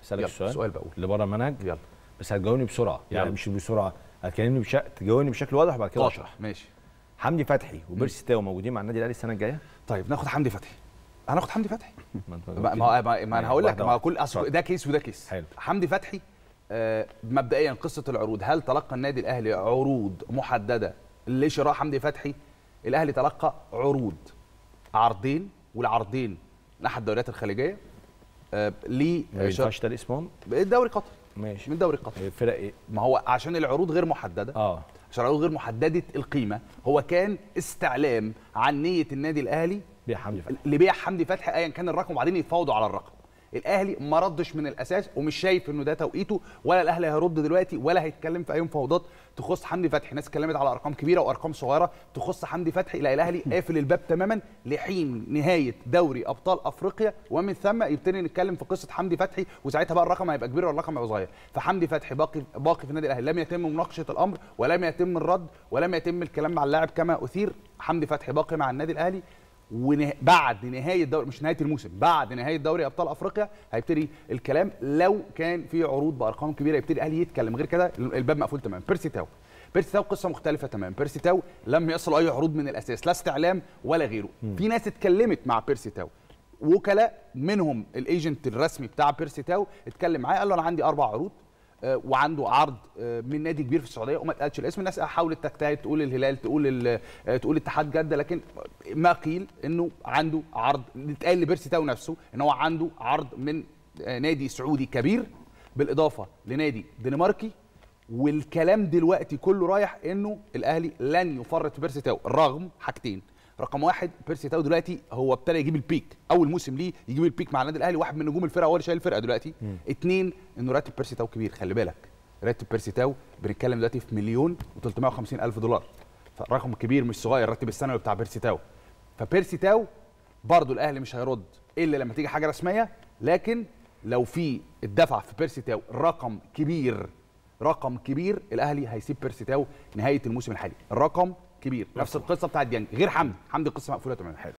اسالك يلا، السؤال سؤال بقول. اللي بره المنهج يلا بس هتجاوبني بسرعه يعني يلا. مش بسرعه هتكلمني بشكل تجاوبني بشكل واضح وبعد كده طيب اشرح ماشي حمدي فتحي وبيرسي تاو موجودين مع النادي الاهلي السنه الجايه طيب ناخد حمدي فتحي هناخد حمدي فتحي ما انت ما, ما, ما, ما انا هقول لك واحدة ما واحدة. كل أصل اتفضل. ده كيس وده كيس حلو. حمدي فتحي آه مبدئيا قصه العروض هل تلقى النادي الاهلي عروض محدده لشراء حمدي فتحي الاهلي تلقى عروض عرضين والعرضين من احد الدوريات الخليجيه آه ل ما ينفعش تقول اسمهم الدوري القطري ماشي من الدوري القطري فرق ايه ما هو عشان العروض غير محدده اه عشان العروض غير محدده القيمه هو كان استعلام عن نيه النادي الاهلي بيع حمدي فتحي لبيع حمدي فتحي ايا كان الرقم وبعدين يتفاوضوا على الرقم الاهلي ما ردش من الاساس ومش شايف انه ده توقيته ولا الاهلي هيرد دلوقتي ولا هيتكلم في اي مفاوضات تخص حمدي فتحي ناس اتكلمت على ارقام كبيره وارقام صغيره تخص حمدي فتحي لا الاهلي قافل الباب تماما لحين نهايه دوري ابطال افريقيا ومن ثم يبتدي نتكلم في قصه حمدي فتحي وساعتها بقى الرقم هيبقى كبير ولا الرقم هيبقى صغير فحمدي فتحي باقي باقي في النادي الاهلي لم يتم مناقشه الامر ولم يتم الرد ولم يتم الكلام مع اللاعب كما اثير حمدي فتحي باقي مع النادي الاهلي وبعد نهايه الدوري مش نهايه الموسم بعد نهايه دوري ابطال افريقيا هيبتدي الكلام لو كان في عروض بارقام كبيره يبتدي الاهلي يتكلم غير كده الباب مقفول تماما بيرسي تاو بيرسي تاو قصه مختلفه تماما بيرسي تاو لم يصل اي عروض من الاساس لا استعلام ولا غيره في ناس اتكلمت مع بيرسي تاو وكلاء منهم الايجنت الرسمي بتاع بيرسي تاو اتكلم معاه قال له انا عندي اربع عروض آه، وعنده عرض آه، من نادي كبير في السعوديه وما اتقالش الاسم الناس حاولت تجتهد تقول الهلال تقول ال- آه، تقول اتحاد جده لكن ما قيل انه عنده عرض اتقال لبيرسي تاو نفسه ان هو عنده عرض من آه، نادي سعودي كبير بالاضافه لنادي دنماركي والكلام دلوقتي كله رايح انه الاهلي لن يفرط في بيرسي تاو رغم حاجتين رقم واحد بيرسي تاو دلوقتي هو ابتدى يجيب البيك اول موسم ليه يجيب البيك مع النادي الاهلي واحد من نجوم الفرقه هو اللي شايل الفرقه دلوقتي اتنين انه راتب بيرسي تاو كبير خلي بالك راتب بيرسي تاو بنتكلم دلوقتي في مليون و350 الف دولار فرقم كبير مش صغير الراتب السنوي بتاع بيرسي تاو فبيرسي تاو برضه الاهلي مش هيرد الا لما تيجي حاجه رسميه لكن لو في الدفع في بيرسي تاو رقم كبير رقم كبير الاهلي هيسيب بيرسي تاو نهايه الموسم الحالي الرقم كبير نفس القصه بتاعت ديانج غير حمدي حمدي قصه مقفوله تماما حلو